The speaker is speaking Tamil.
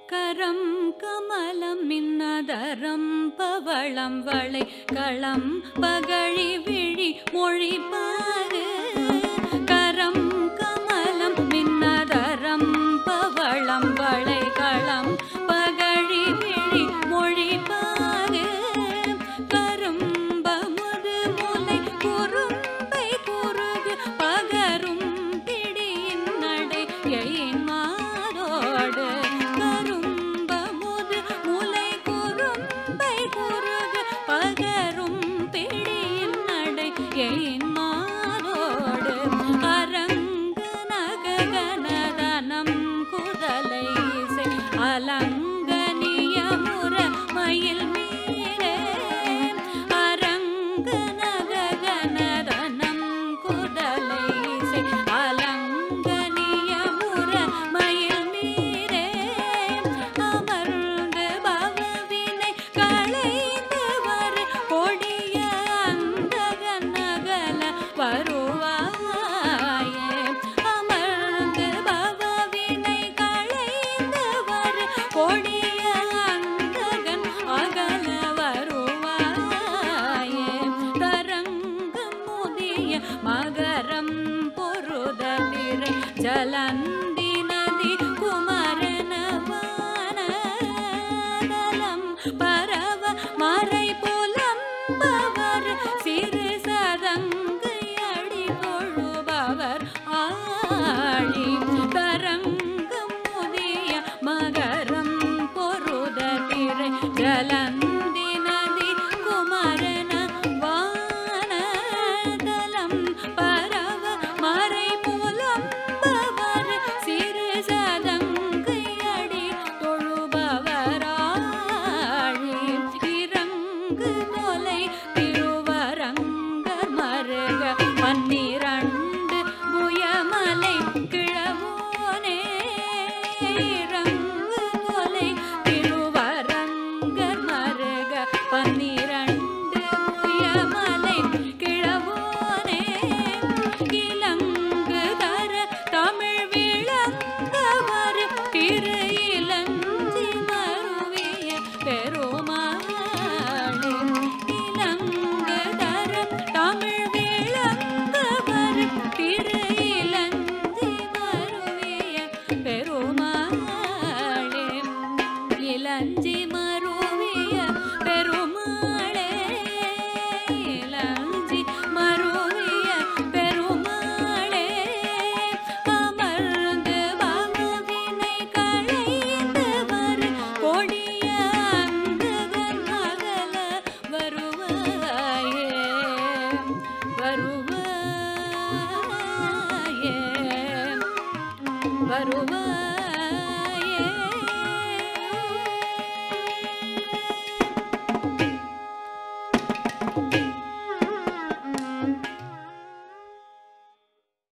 கரம் கமலம் மின்னதரம் பவளம் வளை களம் பகழி விழி மொழிபாரு கரம் கமலம் மின்னதரம் பவளம் வளை களம் பகழி விழி மொழிபாரு கரும்பமுது முலை குறும்பை குறுகு பகரும் பிடியின் நடை எயின் மாதோடு கரும்பமுது முலை குறும்பை குறுகு பகரும் பிடியின் நடை எயின் மாதோடு அரங்க நககனதனம் குதலை இசை அலங்கனிய முற மயில் மீரே அரங்க நககனதனம் குதலை இசை அலங்கனிய முற மயில் மீரே அமர்ந்து பவவினை களைந்து வரு கொடிய அந்தகன் நகல வருவாயே அமர்ந்து பவவினை களைந்து வரு கொடிய அந்தகன் அகல வருவாயே தரங்கம் முதிய மகரம் பொருத திரை ஜலந்தி நதி குமரனவானதலம் பரவ மறை புலம்பவர் சிறு சதங்கை அடி தொழுபவர் ஆழி தரங்கம் முதிய மகரம் பொருத திரை ஜலந்தி நதி குமரன வானதலம் பரவ மறை புலம்பவர் சிறு சதங்கை அடி தொழுபவராழி இறங்கு தொலை திருவரங்கர் மருக பன்னிரண்டு புயமலை கிழவோனே இறங்கு தொலை திருவரங்கர் மருக பன்னிரண்டு புயமலை கிழவோனே இலங்கு தர தமிழ் விளங்கவர் திரு இளஞ்சி மருவிய பெருமாளே இலங்கு தர தமிழ் விளங்கவர் திரு இளஞ்சி மருவிய பெருமாளே இளஞ்சி